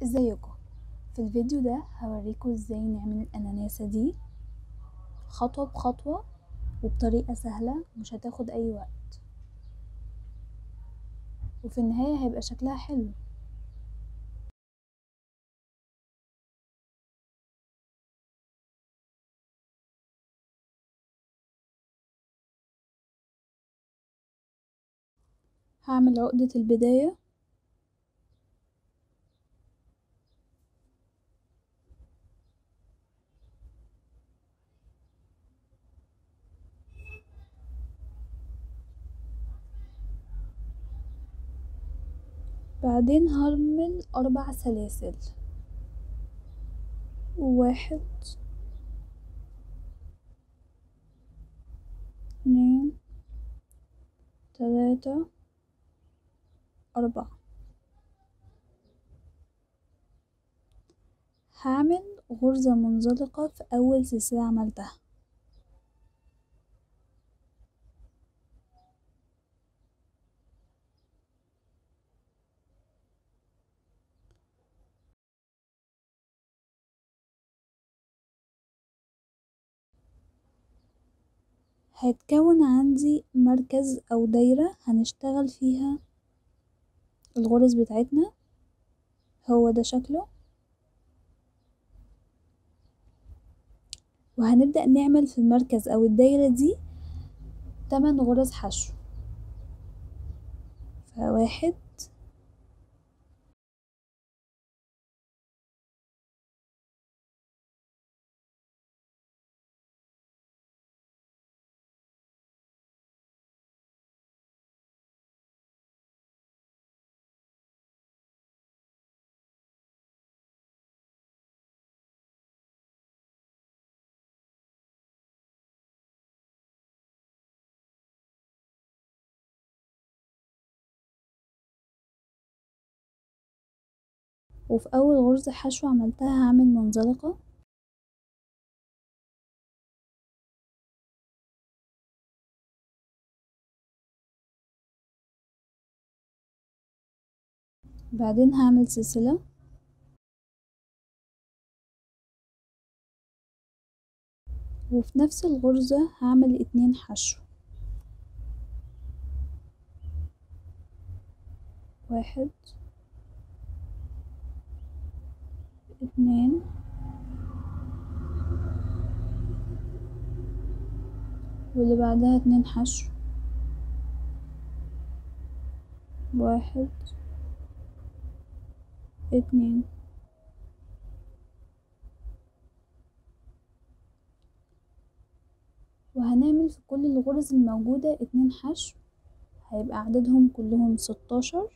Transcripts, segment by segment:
ازيكم في الفيديو ده هوريكم ازاي نعمل الاناناسة دي خطوة بخطوة وبطريقة سهلة مش هتاخد اي وقت وفي النهاية هيبقى شكلها حلو هعمل عقدة البداية بعدين هعمل أربع سلاسل واحد اتنين تلاتة أربعة هعمل غرزة منزلقة في أول سلسلة عملتها هيتكون عندي مركز أو دايرة هنشتغل فيها الغرز بتاعتنا هو ده شكله وهنبدأ نعمل في المركز أو الدايرة دي تمن غرز حشو فواحد وفي أول غرزة حشو عملتها هعمل منزلقة بعدين هعمل سلسلة وفي نفس الغرزة هعمل اتنين حشو واحد اتنين واللي بعدها اتنين حشو واحد اتنين وهنعمل في كل الغرز الموجودة اتنين حشو هيبقى عددهم كلهم ستاشر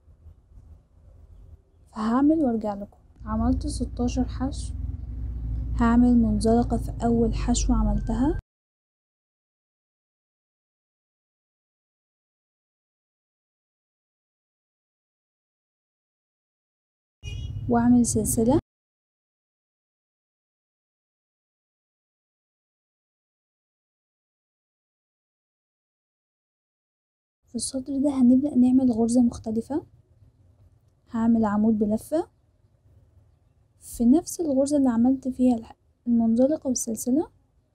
فهعمل وارجع لكم عملت ستاشر حشو هعمل منزلقة في أول حشو عملتها واعمل سلسلة في السطر ده هنبدأ نعمل غرزة مختلفة هعمل عمود بلفة في نفس الغرزة اللي عملت فيها المنزلقة والسلسلة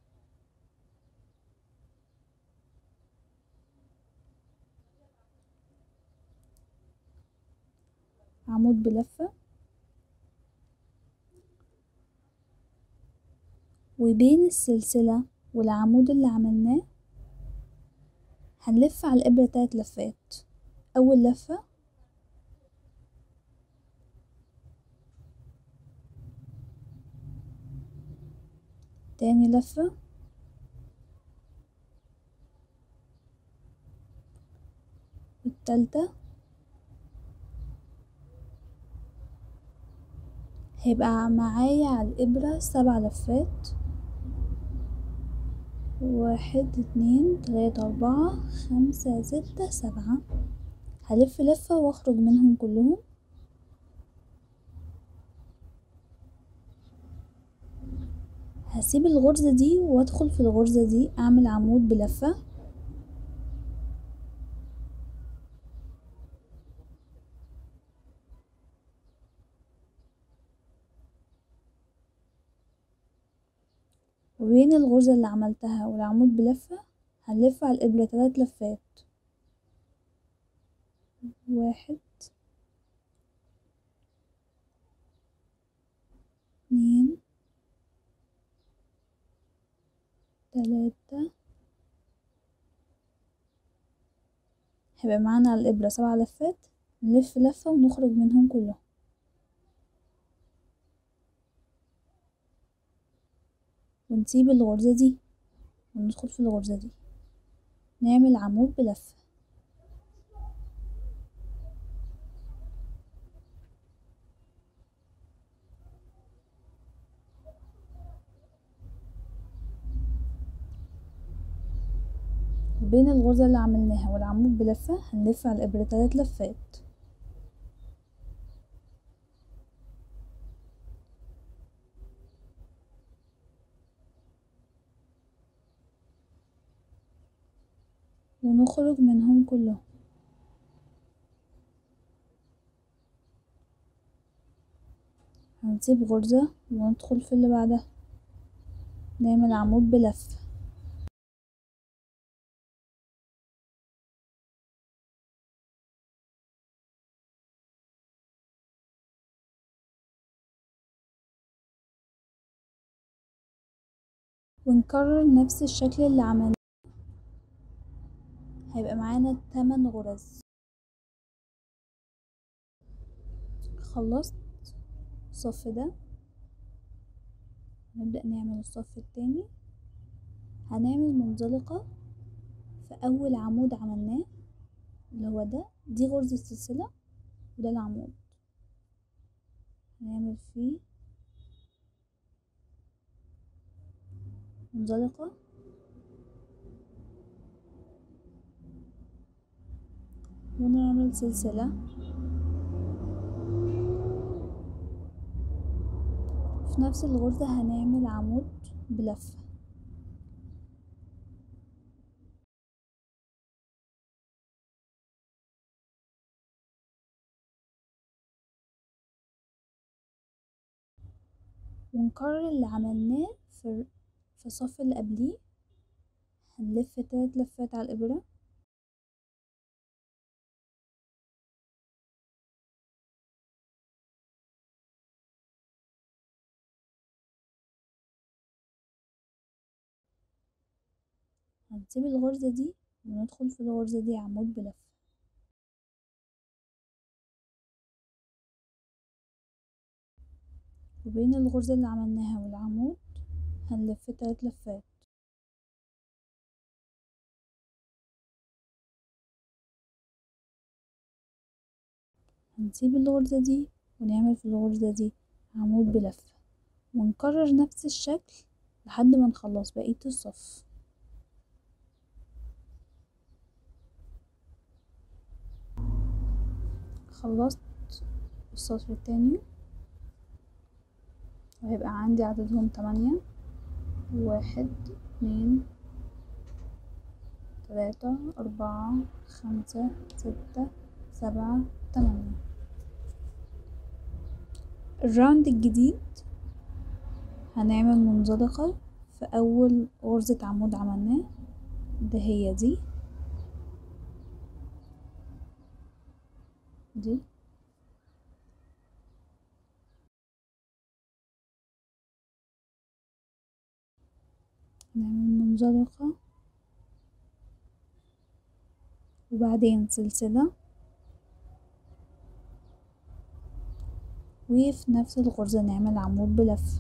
عمود بلفة وبين السلسلة والعمود اللي عملناه هنلف على الإبرة تلات لفات أول لفة تاني لفة والتالتة هيبقى معايا على الإبرة سبع لفات واحد اتنين تلاتة أربعة خمسة ستة سبعة هلف لفة واخرج منهم كلهم هسيب الغرزة دي وادخل في الغرزة دي اعمل عمود بلفة وبين الغرزة اللي عملتها والعمود بلفة هنلف على الإبرة تلات لفات واحد اتنين تلاتة هيبقى معانا على الإبرة سبع لفات نلف لفة ونخرج منهم كلهم ونسيب الغرزة دي وندخل في الغرزة دي نعمل عمود بلفة وبين الغرزة اللي عملناها والعمود بلفة هنلف على الإبرة تلات لفات ونخرج منهم كلهم هنسيب غرزة وندخل في اللي بعدها نعمل عمود بلفة ونكرر نفس الشكل اللي عملناه هيبقى معانا تمن غرز خلصت الصف ده نبدأ نعمل الصف التاني هنعمل منزلقة في أول عمود عملناه اللي هو ده دي غرزة السلسلة وده العمود هنعمل فيه منزلقة ونعمل سلسلة في نفس الغرزة هنعمل عمود بلفة ونكرر اللي عملناه في في الصف اللي قبليه هنلف تلات لفات على الإبرة هنسيب الغرزة دي وندخل في الغرزة دي عمود بلفة وبين الغرزة اللي عملناها والعمود هنلف تلات لفات هنسيب الغرزة دي ونعمل في الغرزة دي عمود بلفة ونكرر نفس الشكل لحد ما نخلص بقية الصف خلصت السطر التاني وهيبقى عندي عددهم تمانية واحد اتنين تلاتة أربعة خمسة ستة سبعة تمانية الراوند الجديد هنعمل منزلقة في أول غرزة عمود عملناه ده هي دي دي نعمل منزلقة وبعدين سلسلة وفي نفس الغرزة نعمل عمود بلفة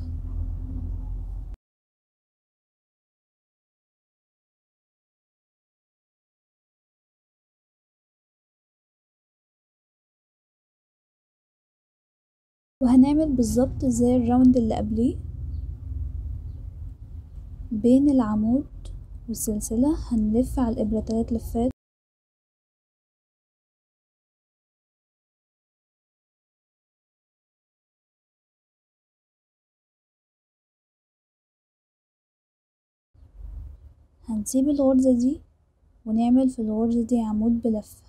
وهنعمل بالظبط زي الراوند اللي قبليه بين العمود والسلسلة هنلف على الإبرة تلات لفات هنسيب الغرزة دي ونعمل في الغرزة دي عمود بلفة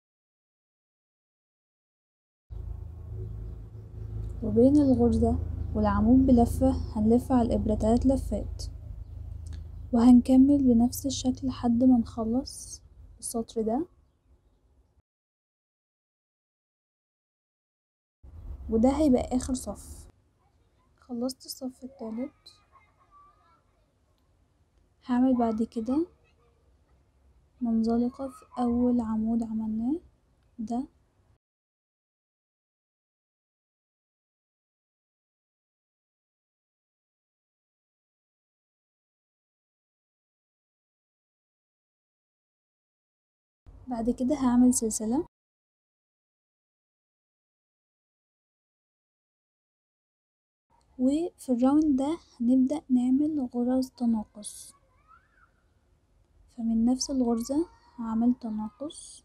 وبين الغرزة والعمود بلفة هنلف على الإبرة تلات لفات وهنكمل بنفس الشكل لحد ما نخلص السطر ده وده هيبقى آخر صف خلصت الصف التالت هعمل بعد كده منزلقة في أول عمود عملناه ده بعد كده هعمل سلسلة وفي الراوند ده هنبدأ نعمل غرز تناقص فمن نفس الغرزة هعمل تناقص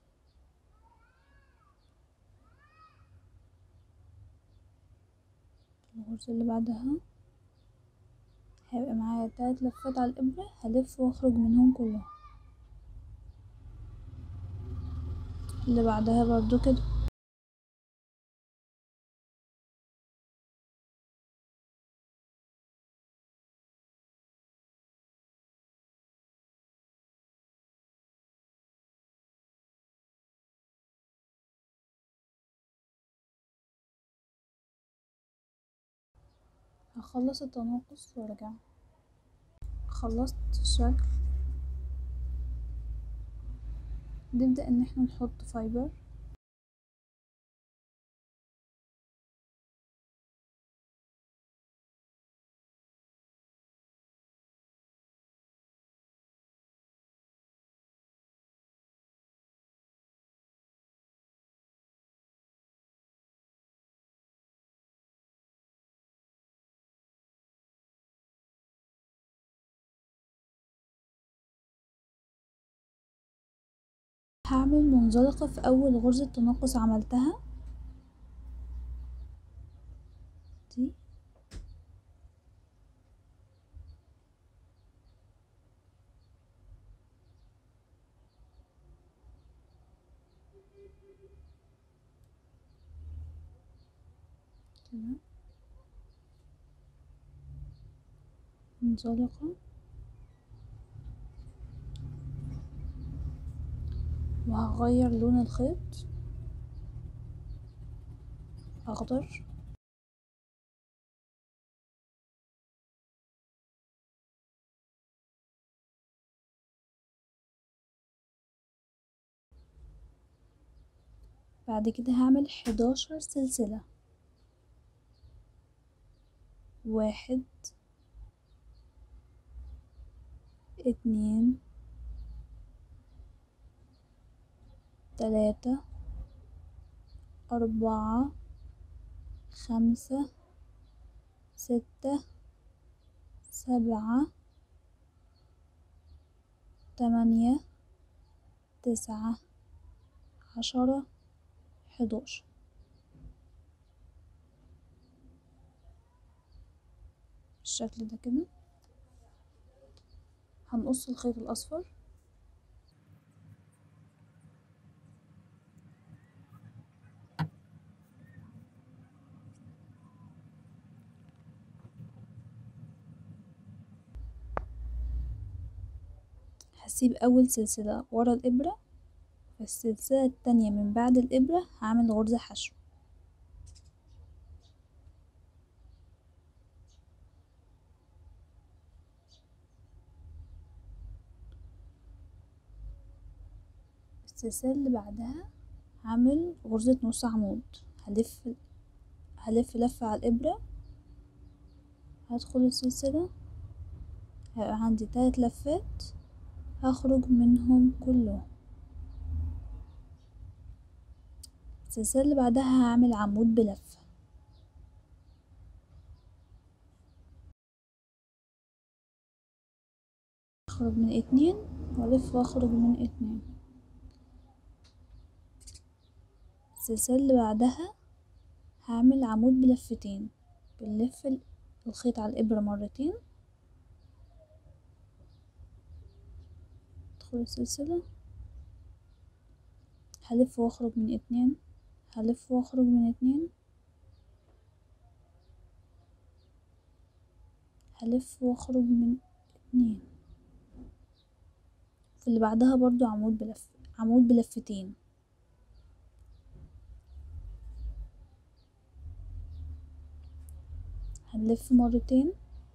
الغرزة اللي بعدها هيبقى معايا تلات لفات على الإبرة هلف واخرج منهم كلهم اللي بعدها برضو كده هخلص التناقص وارجع خلصت الشكل نبدأ ان احنا نحط فايبر هعمل منزلقة في أول غرزة تناقص عملتها دي كده منزلقة وهغير لون الخيط أخضر بعد كده هعمل حداشر سلسلة واحد اتنين تلاتة أربعة خمسة ستة سبعة تمانية تسعة عشرة حداشر بالشكل ده كده هنقص الخيط الأصفر هسيب أول سلسلة ورا الإبرة في السلسلة التانية من بعد الإبرة هعمل غرزة حشو السلسلة اللي بعدها هعمل غرزة نص عمود هلف هلف لفة على الإبرة هدخل السلسلة هيبقى عندي تلات لفات هخرج منهم كلهم السلسلة اللي بعدها هعمل عمود بلفة اخرج من اتنين والف واخرج من اتنين السلسلة اللي بعدها هعمل عمود بلفتين بنلف الخيط على الإبرة مرتين ادخل السلسلة هلف واخرج من اتنين هلف واخرج من اتنين هلف واخرج من اتنين في اللي بعدها برضو عمود بلف عمود بلفتين هنلف مرتين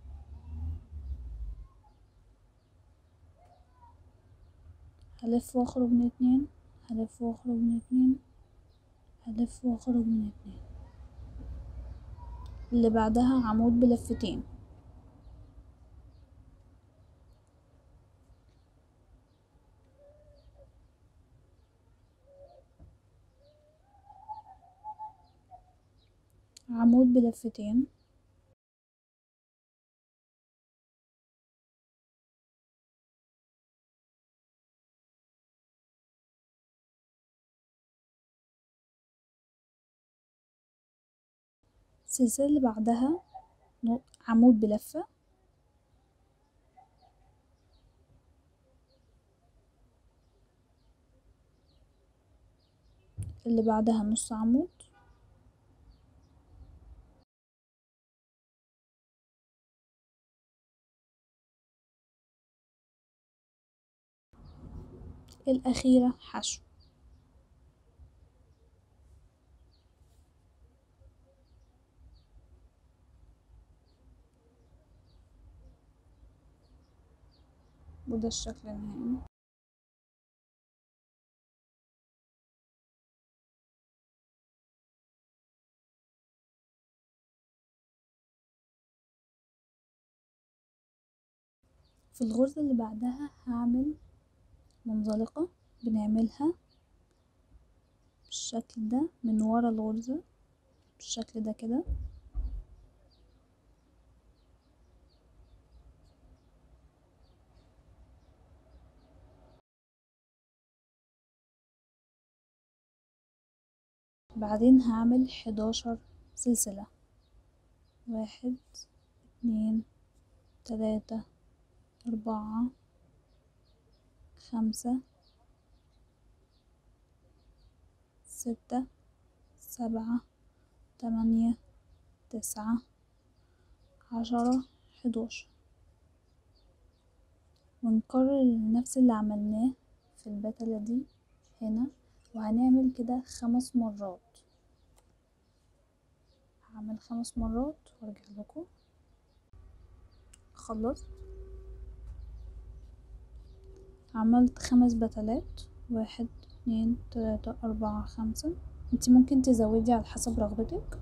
هلف واخرج من اتنين هلف واخرج من اتنين هلف واخرج من اتنين اللي بعدها عمود بلفتين عمود بلفتين السلسلة اللي بعدها نق- عمود بلفة اللي بعدها نص عمود الأخيرة حشو وده الشكل النهائي في الغرزة اللي بعدها هعمل منزلقة بنعملها بالشكل ده من ورا الغرزة بالشكل ده كده بعدين هعمل حداشر سلسلة واحد اتنين تلاتة أربعة خمسة ستة سبعة تمانية تسعة عشرة حداشر ونكرر نفس اللي عملناه في البتلة دي هنا وهنعمل كده خمس مرات هعمل خمس مرات وارجع لكم خلصت عملت خمس بتلات واحد اتنين تلاتة أربعة خمسة انتي ممكن تزودي على حسب رغبتك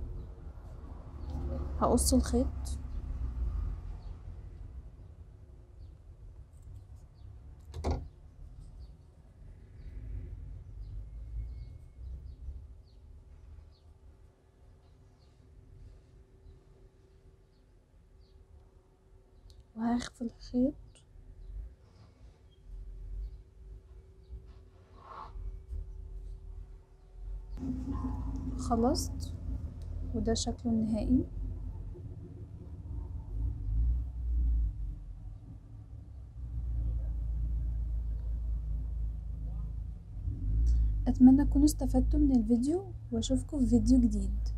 هقص الخيط وهخفي الخيط خلصت وده شكله النهائي اتمنى تكونوا استفدتوا من الفيديو واشوفكم في فيديو جديد